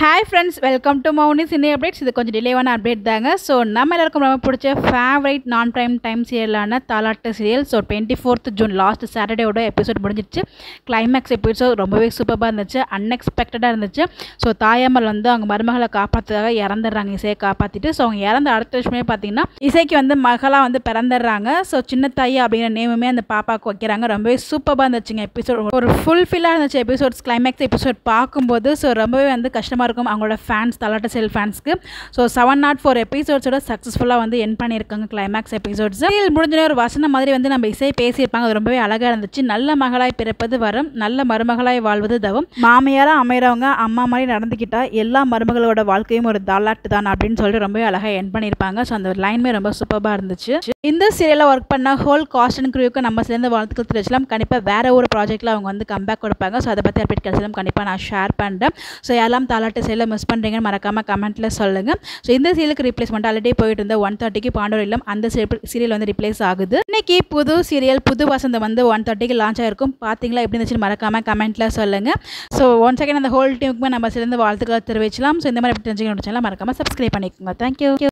hi friends welcome to Mouni cine updates இது கொஞ்சம் டிலேவான update தாங்க ஸோ நம்ம எல்லாருக்கும் ரொம்ப பிடிச்ச ஃபேவரைட் நான் டைம் டைம் சீரியலான Thalattu serial so twenty fourth June last சாட்டர்டேவோட எபிசோட் முடிஞ்சிருச்சு கிளைமேக்ஸ் எபிசோட் ரொம்பவே சூப்பராக இருந்துச்சு அன்எக்ஸ்பெக்டடாக இருந்துச்சு ஸோ தாயம்மல் வந்து அவங்க மருமகளை காப்பாற்றுறதாக இறந்துடுறாங்க இசையை காப்பாற்றிட்டு ஸோ அவங்க இறந்த அடுத்த விஷயமே பார்த்தீங்கன்னா இசைக்கு வந்து மகளாக வந்து பிறந்துடுறாங்க ஸோ சின்ன தாயி அப்படிங்கிற நேமுமே அந்த பாப்பாவுக்கு வைக்கிறாங்க ரொம்பவே சூப்பராக இருந்துச்சுங்க எபிசோட் ஒரு ஃபுல்ஃபில்லாக இருந்துச்சு எபிசோட்ஸ் கிளைமேக்ஸ் எபிசோட் பார்க்கும்போது ஸோ ரொம்பவே வந்து கஷ்டமாக இருக்கும் அவங்களோட ஃபேன்ஸ் தலாட்ட செல் ஃபேன்ஸ்க்கு ஸோ செவன் நாட் ஃபோர் எபிசோட்ஸோட சக்ஸஸ்ஃபுல்லாக வந்து என் பண்ணியிருக்காங்க கிளைமேக்ஸ் எபிசோட்ஸ் சீரியல் முடிஞ்ச ஒரு வசனம் மாதிரி வந்து நம்ம இசை பேசியிருப்பாங்க அது ரொம்பவே அழகாக இருந்துச்சு நல்ல மகளாய் பிறப்பது வரம் நல்ல மருமகளாய் வாழ்வது தவம் மாமியாராக அமைகிறவங்க அம்மா மாதிரி நடந்துக்கிட்டா எல்லா மருமகளோட வாழ்க்கையும் ஒரு தாலாட்டு தான் அப்படின்னு சொல்லிட்டு ரொம்பவே அழகாக என் பண்ணியிருப்பாங்க ஸோ அந்த லைனுமே ரொம்ப சூப்பராக இருந்துச்சு இந்த சீரியலில் ஒர்க் பண்ண ஹோல் காஸ்ட் அண்ட் க்ரூவுக்கு நம்ம சேர்ந்து வாழ்த்துக்கள் தெரிவிச்சலாம் கண்டிப்பாக வேற ஒரு ப்ராஜெக்ட்டில் அவங்க வந்து கம்பேக் கொடுப்பாங்க ஸோ அதை பற்றி அப்டேட் கிடைச்சலாம் கண்டிப்பாக நான் ஷேர் பண்ணுறேன் ஸோ யாரெல்லாம் தாலாட்டு சீரியலை மிஸ் பண்ணுறீங்கன்னு மறக்காமல் கமெண்ட்டில் சொல்லுங்கள் ஸோ இந்த சீரியலுக்கு ரீப்ளேஸ்மெண்ட் ஆல்ரெடி போயிட்டு இருந்த ஒன் தேர்ட்டிக்கு பாண்டவர் இல்லம் அந்த சீரியல் வந்து ரிப்ளேஸ் ஆகுது இன்னைக்கு புது சீரியல் புது வசந்தம் வந்து ஒன் தேர்ட்டிக்கு லான்ச் ஆயிருக்கும் பார்த்தீங்களா எப்படி இருந்துச்சுன்னு மறக்காமல் கமெண்ட்டில் சொல்லுங்கள் ஸோ ஒன் செகண்ட் அந்த ஹோல் டீமுக்குமே நம்ம சேர்ந்து வாழ்த்துக்கள் தெரிவிச்சலாம் ஸோ இந்த மாதிரி எப்படி தெரிஞ்சுக்கணும் மறக்காமல் சப்ஸ்கிரைப் பண்ணிக்கோங்க தேங்க்யூ